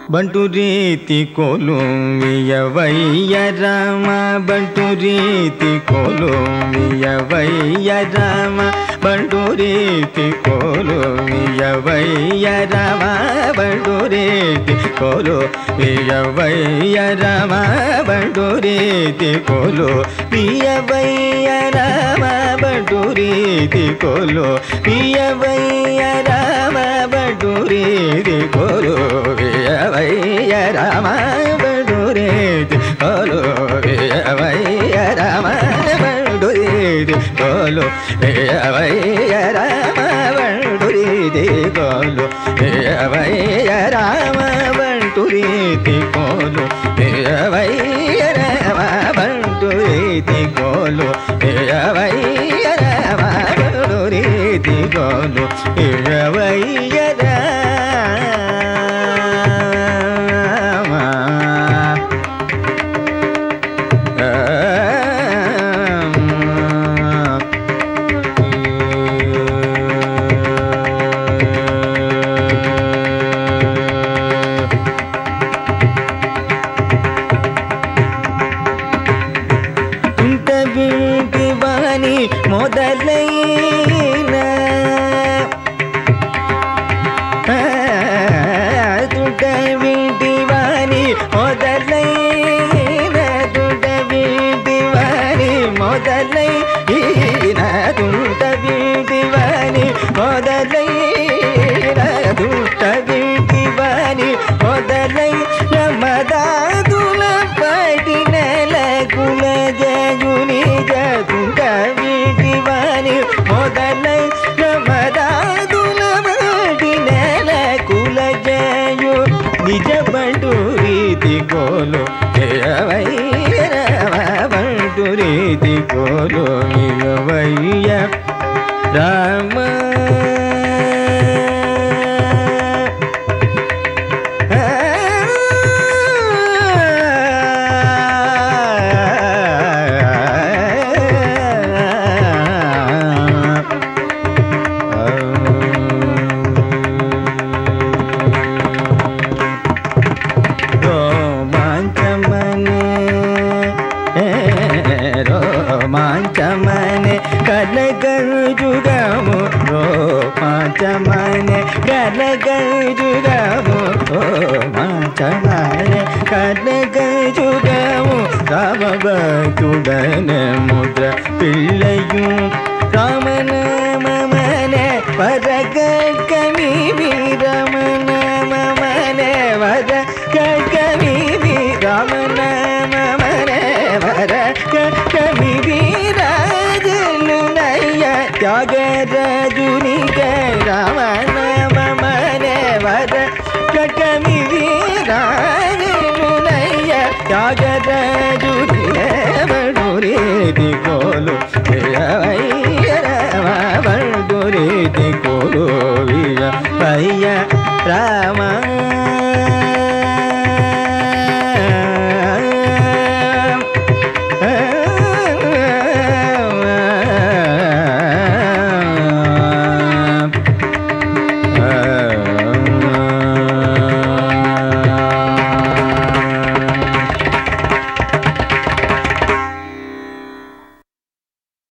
ಬಂಟು ರೀತಿ ಕೊಲುವಿಯವಯ್ಯ ರಾಮ ಬಂಟು ರೀತಿ ಕೊಲುವಿಯವಯ್ಯ ರಾಮ ಬಂಟು ರೀತಿ ಕೊಲುವಿಯವಯ್ಯ ರಾಮ ಬಂಟು ರೀತಿ ಕೊಲುವಿಯವಯ್ಯ ರಾಮ ಬಂಟು ರೀತಿ ಕೊಲುವಿಯವಯ್ಯ ರಾಮ ಬಂಟು ರೀತಿ ಕೊಲುವಿಯವಯ್ಯ ರಾಮ ಬಂಟು ರೀತಿ ಕೊಲುವಿಯವಯ್ಯ ರಾಮ ಬಂಟು ರೀತಿ ಕೊಲುವಿಯವಯ್ಯ ರಾಮ ಬಂಟು ರೀತಿ ಕೊಲುವಿಯವಯ್ಯ ರಾಮ ಬಂಟು ರೀತಿ ಕೊಲುವಿಯವಯ್ಯ ರಾಮ ಬಂಟು ರೀತಿ ಕೊಲುವಿಯವಯ್ಯ ರಾಮ ಬಂಟು ರೀತಿ ಕೊಲುವಿಯವಯ್ಯ ರಾಮ ಬಂಟು ರೀತಿ ಕೊಲುವಿಯವಯ್ಯ ರಾಮ ఇంత వీటి వాణి మొదలైన తుట వీటి వాణి మొదలైన తుట వీటి వాణి మొదలైన తుట వీటి వాణి మొదలైన తుట వీటి వాణి మొదలై నమదాదుల పడిన కుల జయుని జతుంట వీటి వాణి మొదలై నమదాదుల పడిన కుల జయు నిజ బంటు రీతి కోలు బంటు రీతి కోలు ఇవయ్య రామ రోమాంచమనే రోమాంచమనే కలగరుజుగము రోమాంచమనే కలగరుజుగము రోమాంచమనే కలగరుజుగము రామభక్తుడన ముద్ర పిల్లయు రామనామమనే పరగ